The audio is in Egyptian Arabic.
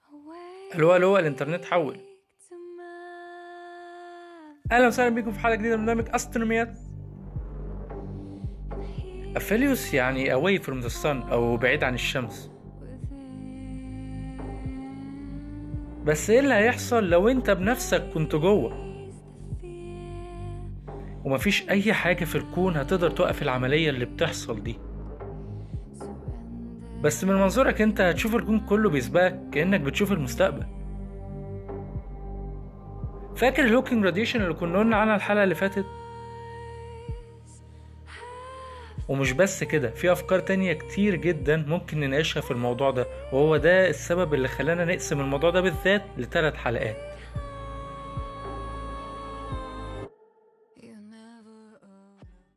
الو الو الانترنت حول اهلا وسهلا بكم في حلقه جديده من برنامج استرونوميات افيليوس يعني away from the sun او بعيد عن الشمس بس ايه اللي هيحصل لو انت بنفسك كنت جوه ومفيش اي حاجه في الكون هتقدر توقف العمليه اللي بتحصل دي بس من منظورك انت هتشوف الكون كله بيسبقك كأنك بتشوف المستقبل فاكر الهوكينج راديشن اللي كنا قلنا عنها الحلقة اللي فاتت ومش بس كده في افكار تانية كتير جدا ممكن نناقشها في الموضوع ده وهو ده السبب اللي خلانا نقسم الموضوع ده بالذات لثلاث حلقات